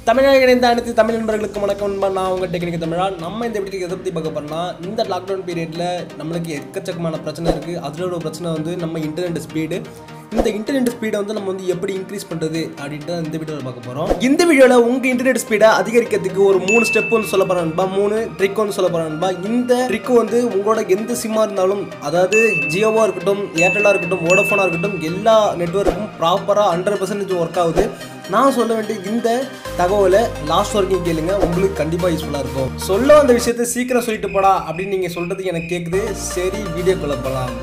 தமிழக இணைந்த அனைத்து தமிழ் நண்பர்களுக்கு வணக்கம் நண்பா. நான் உங்கள் டெக்னிக் தமிழா நம்ம இந்த வீட்டுக்கு எதை பற்றி பார்க்க போறோம்னா இந்த லாக்டவுன் பீரியடில் நம்மளுக்கு எக்கச்சக்கமான பிரச்சனை இருக்குது அதில் ஒரு பிரச்சனை வந்து நம்ம இன்டர்நெட் ஸ்பீடு இந்த இன்டர்நெட் ஸ்பீடை வந்து நம்ம வந்து எப்படி இன்க்ரீஸ் பண்ணுறது அப்படின்ட்டு தான் இந்த வீடியோவில் பார்க்க போகிறோம் இந்த வீடியோவில் உங்கள் இன்டர்நெட் ஸ்பீடை அதிகரிக்கிறதுக்கு ஒரு மூணு ஸ்டெப் வந்து சொல்ல போகிறேன் நண்பா மூணு ட்ரிக் வந்து சொல்ல போகிறேன் நண்பா இந்த ட்ரிக் வந்து உங்களோட எந்த சிம்மாக இருந்தாலும் அதாவது ஜியோவாக இருக்கட்டும் ஏர்டெல்லாக இருக்கட்டும் வோடஃபோனாக இருக்கட்டும் எல்லா நெட்ஒர்க்கும் ப்ராப்பராக ஹண்ட்ரட் பர்சன்டேஜ் ஒர்க் ஆகுது நான் சொல்ல வேண்டிய இந்த தகவலை லாஸ்ட் வரைக்கும் கேளுங்க உங்களுக்கு கண்டிப்பாக யூஸ்ஃபுல்லாக இருக்கும் சொல்ல வந்த விஷயத்தை சீக்கிரம் சொல்லிட்டு போடா அப்படின்னு நீங்கள் சொல்கிறது எனக்கு கேட்குது சரி வீடியோக்குள்ளே போகலாம்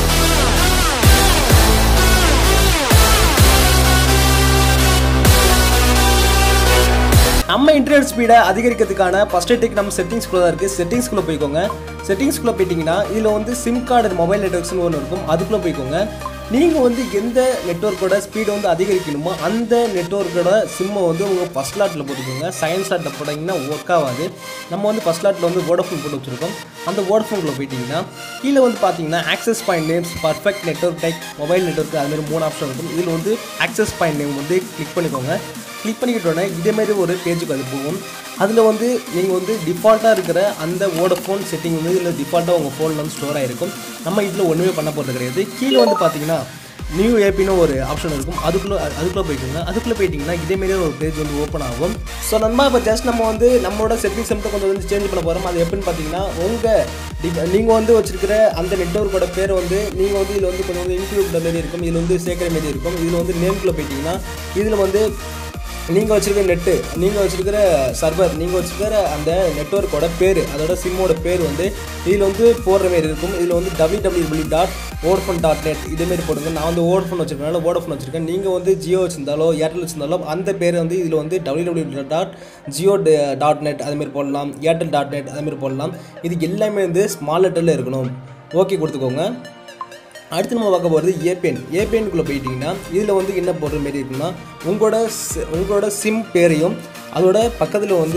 நம்ம இன்டர்நெட் ஸ்பீடை அதிகரிக்கிறதுக்கான ஃபர்ஸ்ட் டெக் நம்ம செட்டிங்ஸ்குள்ளே தான் இருக்குது செட்டிங்ஸ்குள்ளே போய்க்கோங்க செட்டிங்ஸ்குள்ளே போயிட்டீங்கன்னா இதில் வந்து சிம் கார்டு மொபைல் நெட்ஒர்க்ஸ்னு ஒன்று இருக்கும் அதுக்குள்ளே போய்க்கோங்க நீங்கள் வந்து எந்த நெட்ஒர்க்கோட ஸ்பீடை வந்து அதிகரிக்கணுமோ அந்த நெட்ஒர்க்கோட சிம்மை வந்து உங்கள் ஃபஸ்ட் லாட்டில் போட்டுக்கோங்க செகண்ட் லாட்டில் போட்டிங்கன்னா ஒர்க் ஆகாது நம்ம வந்து ஃபஸ்ட் லாட்டில் வந்து வோடஃபோன் போட்டு வச்சுருக்கோம் அந்த வோடஃபோனில் போயிட்டீங்கன்னா கீழே வந்து பார்த்தீங்கன்னா access point names perfect network type mobile network அதுமாதிரி மூணு ஆப்ஷன் இருக்கும் இதில் வந்து ஆக்சஸ் பாயிண்ட் நேம் வந்து கிளிக் பண்ணிக்கோங்க கிளிக் பண்ணிக்கிட்டோன்னே இதேமாரி ஒரு பேஜுக்கு அது போகும் அதில் வந்து நீங்கள் வந்து டிஃபால்ட்டாக இருக்கிற அந்த வோடஃபோன் செட்டிங் வந்து இதில் டிஃபால்ட்டாக உங்கள் ஃபோனில் வந்து ஸ்டோர் ஆகிருக்கும் நம்ம இதில் ஒன்றுமே பண்ண போகிறது கிடையாது கீழே வந்து பார்த்தீங்கன்னா நியூ ஏபின்னு ஒரு ஆப்ஷன் இருக்கும் அதுக்குள்ளே அதுக்குள்ளே போய்க்கோங்க அதுக்குள்ளே போயிட்டீங்கன்னா இதேமாரி ஒரு பேஜ் வந்து ஓப்பன் ஆகும் ஸோ நம்ம இப்போ ஜஸ்ட் நம்ம வந்து நம்மளோட செட்டிங்ஸ் மட்டும் கொஞ்சம் வந்து சேஞ்ச் பண்ண போகிறோம் அது எப்படின்னு பார்த்தீங்கன்னா உங்கள் நீங்கள் வந்து வச்சிருக்கிற அந்த நெட்ஒர்க்கோட பேர் வந்து நீங்கள் வந்து இதில் வந்து கொஞ்சம் வந்து இன்க்ளூட் மாரி இருக்கும் இதில் வந்து சேர்க்குற மாரி இருக்கும் இதில் வந்து நேம்குள்ளே போயிட்டீங்கன்னா இதில் வந்து நீங்கள் வச்சுருக்க நெட்டு நீங்கள் வச்சுருக்கிற சர்வர் நீங்கள் வச்சுருக்கிற அந்த நெட்ஒர்க்கோட பேர் அதோட சிம்மோட பேர் வந்து இதில் வந்து போடுற மாரி இருக்கும் இதில் வந்து W W dot Vodafone dot net இதேமாரி போடுங்க நான் வந்து ஓடஃபோன் வச்சுருக்கனால ஓடஃபோன் வச்சுருக்கேன் நீங்கள் வந்து ஜியோ வச்சிருந்தாலோ ஏர்டெல் வச்சிருந்தாலோ அந்த பேர் வந்து இதில் வந்து W W dot Jio dot net அதுமாரி போடலாம் ஏர்டெல் டாட் நெட் அதுமாரி போடலாம் இது எல்லாமே வந்து ஸ்மால் லெட்டரில் இருக்கணும் ஓகே கொடுத்துக்கோங்க அடுத்து நம்ம பார்க்க போகிறது ஏபேன் ஏபேனுக்குள்ளே போயிட்டீங்கன்னா இதில் வந்து என்ன போடுற மாரி இருக்குன்னா உங்களோட சி- உங்களோட சிம் பேரையும் அதோட பக்கத்தில் வந்து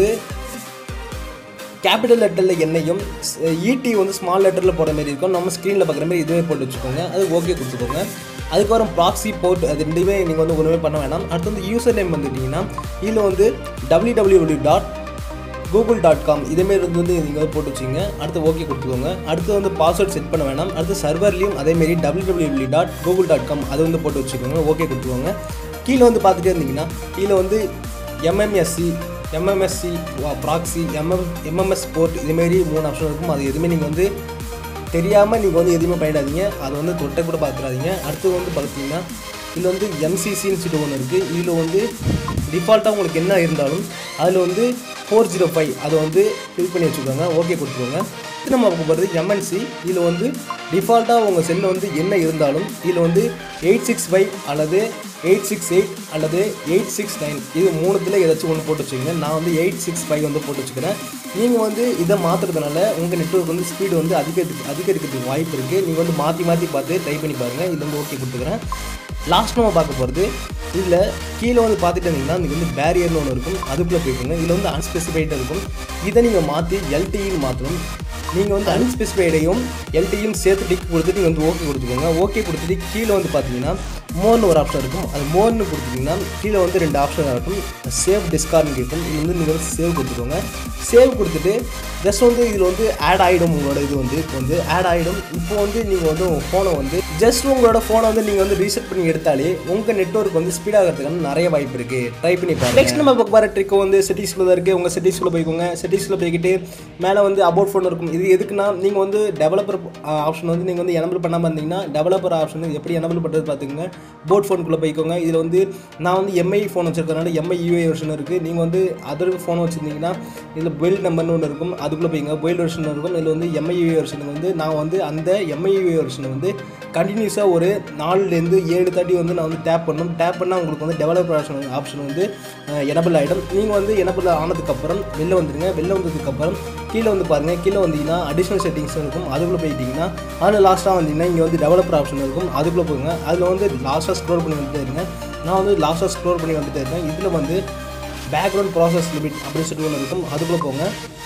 கேபிட்டல் லெட்டரில் என்னையும் ஈடி வந்து ஸ்மால் லெட்டரில் போடுற மாதிரி இருக்கும் நம்ம ஸ்க்ரீனில் பார்க்குற மாதிரி இதுவே போட்டு வச்சுக்கோங்க அது ஓகே கொடுத்துக்கோங்க அதுக்கப்புறம் ப்ராக்ஸி போர்ட் அது ரெண்டுமே நீங்கள் வந்து ஒன்றுமே பண்ண வேணாம் அடுத்து வந்து யூசர் நேம் வந்துட்டிங்கன்னா இதில் வந்து W W dot Google dot com இதேமாரி வந்து வந்து நீங்கள் வந்து போட்டு வச்சுங்க அடுத்து ஓகே கொடுத்துக்கோங்க அடுத்து வந்து பாஸ்வேர்ட் செட் பண்ண வேணாம் அடுத்து சர்வர்லேயும் அதேமாரி W W dot Google dot com அது வந்து போட்டு வச்சுக்கோங்க ஓகே கொடுத்துக்கோங்க கீழே வந்து பார்த்துட்டே இருந்தீங்கன்னா கீழே வந்து MMSC MMSC proxy MM MMS port இதுமாரி மூணு ஆப்ஷன் இருக்கும் அது எதுவுமே நீங்கள் வந்து தெரியாமல் நீங்கள் வந்து எதுவுமே பண்ணிடாதீங்க அதை வந்து தொட்டை கூட பார்த்துடாதீங்க அடுத்து வந்து பார்த்தீங்கன்னா இதில் வந்து எம்சிசின்னு சொல்லிட்டு ஒன்று இருக்குது இதில் வந்து டிஃபால்ட்டாக உங்களுக்கு என்ன இருந்தாலும் அதில் வந்து ஃபோர் ஜீரோ ஃபைவ் அதை வந்து ஃபில் பண்ணி வச்சுக்கோங்க ஓகே கொடுத்துக்கோங்க இது நம்ம பார்க்க போகிறது எம்என்சி இதில் வந்து டிஃபால்ட்டாக உங்கள் செல்லில் வந்து என்ன இருந்தாலும் இதில் வந்து எயிட் சிக்ஸ் ஃபைவ் அல்லது எயிட் சிக்ஸ் எயிட் அல்லது எயிட் சிக்ஸ் நைன் இது மூணுத்தில் ஏதாச்சும் ஒன்று போட்டு வச்சுக்கோங்க நான் வந்து எயிட் சிக்ஸ் ஃபைவ் வந்து போட்டு வச்சுக்கிறேன் நீங்கள் வந்து இதை மாற்றுறதுனால உங்கள் நெட்ஒர்க் வந்து ஸ்பீடு வந்து அதிகரிக்க அதிகரிக்கிறதுக்கு வாய்ப்பு இருக்குது நீங்கள் வந்து மாற்றி மாற்றி பார்த்து ட்ரை பண்ணி பாருங்கள் இது வந்து ஓகே கொடுத்துக்கிறேன் லாஸ்ட் நம்ம பார்க்க போகிறது இதில் கீழே வந்து பார்த்துட்டு இருந்தீங்கன்னா இங்கே வந்து பேரியர்னு ஒன்று இருக்கும் அதுக்குள்ளே போய்க்கோங்க இதில் வந்து அன்ஸ்பெசிஃபைடாக இருக்கும் இதை நீங்கள் மாற்றி எல்டின்னு மாற்றணும் நீங்கள் வந்து அன்ஸ்பெசிஃபைடையும் எல்டியும் சேர்த்து டிக் கொடுத்துட்டு நீங்கள் வந்து ஓகே கொடுத்துக்கோங்க ஓகே கொடுத்துட்டு கீழே வந்து பார்த்தீங்கன்னா மோர்னு ஒரு ஆப்ஷன் இருக்கும் அது மோர்னு கொடுத்துட்டிங்கன்னா கீழே வந்து ரெண்டு ஆப்ஷன் இருக்கும் சேவ் டிஸ்கார்ட்னு இருக்கும் இது வந்து நீங்கள் வந்து சேவ் கொடுத்துக்கோங்க சேவ் கொடுத்துட்டு ஜஸ்ட் வந்து இதில் வந்து ஆட் ஆகிடும் உங்களோட இது வந்து இப்போ வந்து ஆட் ஆகிடும் இப்போ வந்து நீங்கள் வந்து உங்கள் ஃபோனை வந்து ஜஸ்ட் உங்களோட ஃபோனை வந்து நீங்கள் வந்து ரீசெட் பண்ணி எடுத்தாலே உங்கள் நெட்ஒர்க் வந்து ஸ்பீட் ஆகிறதுக்கான நிறைய வாய்ப்பு இருக்குது ட்ரை பண்ணி பாருங்க நெக்ஸ்ட் நம்ம பார்க்க போகிற ட்ரிக் வந்து செட்டிங்ஸில் தான் இருக்குது உங்கள் செட்டிங்ஸில் போய்க்கோங்க செட்டிங்ஸில் போய்க்கிட்டு மேலே வந்து அபவுட் ஃபோன் இருக்கும் இது எதுக்குன்னா நீங்கள் வந்து டெவலப்பர் ஆப்ஷன் வந்து நீங்கள் வந்து எனபிள் பண்ணாமல் இருந்தீங்கன்னா டெவலப்பர் ஆப்ஷன் எப்படி எனபிள் பண்ணுறது பார்த்துக்கோங்க போட் ஃபோனுக்குள்ளே போய்க்கோங்க இதில் வந்து நான் வந்து எம்ஐ ஃபோன் வச்சிருக்கறனால எம்ஐ யூஏ வெர்ஷன் இருக்குது நீங்கள் வந்து அதர் ஃபோன் வச்சுருந்தீங்கன்னா இதில் பில்ட் நம்பர்னு ஒன்று இருக்கும் அதுக்குள்ளே போய்ங்க பில்ட் வெர்ஷன் இருக்கும் இதில் வந்து எம்ஐ யூஏ வெர்ஷனுக்கு வந்து நான் வந்து அந்த எம்ஐ யூஏ வெர்ஷனை வந்து கண்டினியூஸாக ஒரு நாலுலேருந்து ஏழு தாட்டி வந்து நான் வந்து டேப் பண்ணணும் டேப் பண்ணால் உங்களுக்கு வந்து டெவலப்பர் ஆப்ஷன் ஆப்ஷன் வந்து எனபிள் ஆகிடும் நீங்கள் வந்து எனபிள் ஆனதுக்கப்புறம் வெளில வந்துடுங்க வெளில வந்ததுக்கப்புறம் கீழே வந்து பாருங்கள் கீழே வந்தீங்கன்னா அடிஷ்னல் செட்டிங்ஸ் இருக்கும் அதுக்குள்ளே போயிட்டீங்கன்னா அதில் லாஸ்ட்டாக வந்தீங்கன்னா இங்கே வந்து டெவலப்பர் ஆப்ஷன் இருக்கும் அதுக்குள்ளே போங்க அதில் வந்து லாஸ்ட்டாக ஸ்க்ரோல் பண்ணி வந்துட்டே இருங்க நான் வந்து லாஸ்ட்டாக ஸ்க்ரோல் பண்ணி வந்துட்டே இருக்கேன் இதில் வந்து பேக்ரவுண்ட் ப்ராசஸ் லிமிட் அப்படின்னு சொல்லிட்டு ஒன்று இருக்கும் அதுக்குள்ளே போங்க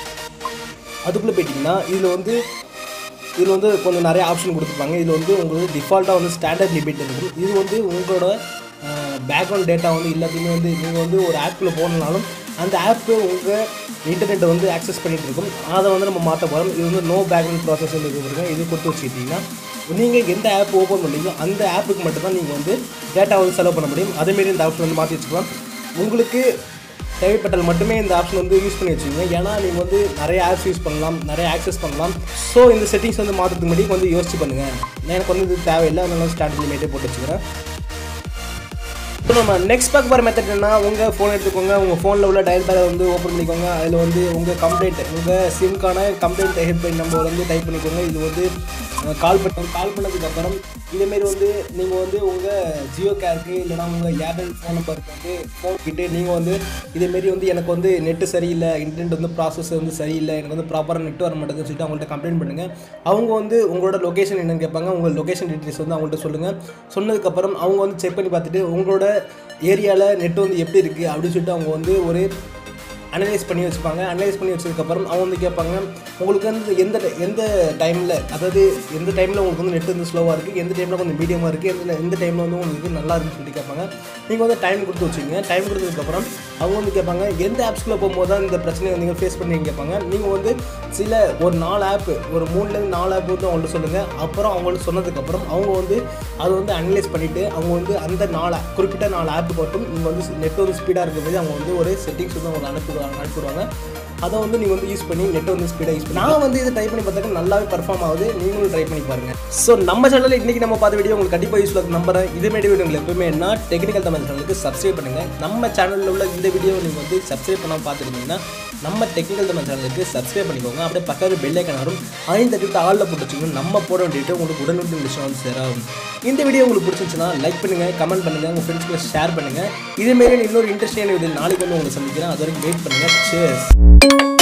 அதுக்குள்ளே போயிட்டிங்கன்னா இதில் வந்து இதில் வந்து கொஞ்சம் நிறைய ஆப்ஷன் கொடுத்துருப்பாங்க இதில் வந்து உங்களுக்கு டிஃபால்ட்டாக வந்து ஸ்டாண்டர்ட் லிமிட் இருக்கும் இது வந்து உங்களோட பேக்ரவுண்ட் டேட்டா வந்து எல்லாத்தையுமே வந்து நீங்கள் வந்து ஒரு ஆப்பில் போனாலும் அந்த ஆப்பு உங்கள் இன்டர்நெட்டை வந்து ஆக்சஸ் பண்ணிகிட்டு இருக்கும் அதை வந்து நம்ம மாற்ற போகிறோம் இது வந்து நோ பேக்ரவுண்ட் ப்ராசஸ் இருக்குது இது கொடுத்து வச்சுக்கிட்டிங்கன்னா நீங்கள் எந்த ஆப் ஓப்பன் பண்ணுறீங்களோ அந்த ஆப்புக்கு மட்டும்தான் நீங்கள் வந்து டேட்டா வந்து செலவு பண்ண முடியும் அதேமாரி இந்த ஆப்ஷன் வந்து மாற்றி வச்சுக்கலாம் உங்களுக்கு தேவைப்பட்டால் மட்டுமே இந்த ஆப்ஷன் வந்து யூஸ் பண்ணி வச்சுக்கோங்க ஏன்னா நீங்கள் வந்து நிறைய ஆப்ஸ் யூஸ் பண்ணலாம் நிறைய ஆக்சஸ் பண்ணலாம் ஸோ இந்த செட்டிங்ஸ் வந்து மாற்றுறதுக்கு முன்னாடி கொஞ்சம் யோசிச்சு பண்ணுங்கள் எனக்கு வந்து இது தேவையில்லை அதனால ஸ்டார்ட் லிமிட்டே போட்டு வச்சுக்கிறேன் இப்போ நம்ம நெக்ஸ்ட் பார்க்க போகிற மெத்தட் என்ன உங்கள் ஃபோன் எடுத்துக்கோங்க உங்கள் ஃபோனில் உள்ள டயல் பேரை வந்து ஓப்பன் பண்ணிக்கோங்க அதில் வந்து உங்கள் கம்ப்ளைண்ட் உங்கள் சிம்க்கான கம்ப்ளைண்ட் ஹெல்ப்லைன் நம்பர் வந்து டைப் பண்ணிக்கோங்க இது வந்து கால் பண்ண கால் பண்ணதுக்கப்புறம் இதேமாரி வந்து நீங்கள் வந்து உங்கள் ஜியோ கேருக்கு இல்லைனா உங்கள் ஏர்டெல் ஃபோன் நம்பருக்கு வந்து ஃபோன் கிட்டே நீங்கள் வந்து இதேமாரி வந்து எனக்கு வந்து நெட்டு சரியில்லை இன்டர்நெட் வந்து ப்ராசஸ் வந்து சரியில்லை எனக்கு வந்து ப்ராப்பராக நெட் வர மாட்டேங்குதுன்னு சொல்லிட்டு அவங்கள்ட்ட கம்ப்ளைண்ட் பண்ணுங்கள் அவங்க வந்து உங்களோட லொக்கேஷன் என்னன்னு கேட்பாங்க உங்கள் லொக்கேஷன் டீட்டெயில்ஸ் வந்து அவங்கள்ட்ட சொல்லுங்கள் சொன்னதுக்கப்புறம் அவங்க வந்து செக் பண்ணி பார்த்துட்டு உங்களோட ஏரியாவில் நெட் வந்து எப்படி இருக்குது அப்படின்னு சொல்லிட்டு அவங்க வந்து ஒரு அனலைஸ் பண்ணி வச்சுப்பாங்க அனலைஸ் பண்ணி வச்சதுக்கப்புறம் அவங்க வந்து கேட்பாங்க உங்களுக்கு வந்து எந்த எந்த டைமில் அதாவது எந்த டைமில் உங்களுக்கு வந்து நெட் வந்து ஸ்லோவாக இருக்குது எந்த டைமில் கொஞ்சம் மீடியமாக இருக்குது எந்த எந்த டைமில் வந்து உங்களுக்கு நல்லா இருக்குன்னு சொல்லி கேட்பாங்க நீங்கள் வந்து டைம் கொடுத்து வச்சுங்க டைம் கொடுத்ததுக்கப்புறம் அவங்க வந்து கேட்பாங்க எந்த ஆப்ஸ்குள்ளே போகும்போது தான் இந்த பிரச்சனையை நீங்கள் ஃபேஸ் பண்ணி கேட்பாங்க நீங்கள் வந்து சில ஒரு நாலு ஆப் ஒரு மூணுலேருந்து நாலு ஆப் வந்து அவங்கள்ட்ட சொல்லுங்கள் அப்புறம் அவங்கள்ட்ட சொன்னதுக்கப்புறம் அவங்க வந்து அதை வந்து அனலைஸ் பண்ணிவிட்டு அவங்க வந்து அந்த நாலு குறிப்பிட்ட நாலு ஆப் மட்டும் நீங்கள் வந்து நெட் வந்து ஸ்பீடாக இருக்கும்போது அவங்க வந்து ஒரு செட்டிங்ஸ் வந்து அவங்க அனுப்பிடுவாங்க அனுப்பிடுவாங்க அதை வந்து நீங்கள் வந்து யூஸ் பண்ணி நெட்டை வந்து ஸ்பீடாக யூஸ் பண்ணி நான் வந்து இதை ட்ரை பண்ணி பார்த்தாக்க நல்லாவே பர்ஃபார்ம் ஆகுது நீங்களும் ட்ரை பண்ணி பாருங்கள் ஸோ நம்ம சேனலில் இன்றைக்கி நம்ம பார்த்த வீடியோ உங்களுக்கு கண்டிப்பாக யூஸ்ஃபுல்லாக இருக்கும் நம்புறேன் இதேமாரி வீடியோ உங்களுக்கு எப்பவுமே என்ன டெக்னிக்கல் தமிழ் சேனலுக்கு சப்ஸ்கிரைப் பண்ணுங்கள் நம்ம சேனலில் உள்ள இந்த வீடியோ நீங்கள் வந்து சப்ஸ்கிரைப் பண்ணாமல் பார்த்துருந்தீங்கன்னா நம்ம டெக்னிக்கல் தமிழ் சேனலுக்கு சப்ஸ்கிரைப் பண்ணிக்கோங்க அப்படியே பக்கத்தில் பெல் ஐக்கன் வரும் ஐந்து தட்டு ஆளில் போட்டு வச்சுக்கோங்க நம்ம போட வேண்டிய உங்களுக்கு உடனுக்குடன் விஷயம் வந்து சேரும் இந்த வீடியோ உங்களுக்கு பிடிச்சிருந்துச்சுன்னா லைக் பண்ணுங்கள் கமெண்ட் பண்ணுங்கள் உங்கள் ஃப்ரெண்ட்ஸ்க்கு ஷேர் பண்ணுங்கள் இதேமாரி இன்னொரு இன்ட்ரெஸ்டிங்கான வீடியோ நாளைக்கு வந்து உங்களுக்கு சந்திக்கிறேன் அது வரைக்கும் வெயிட் பண்ணுங்கள் சேஸ்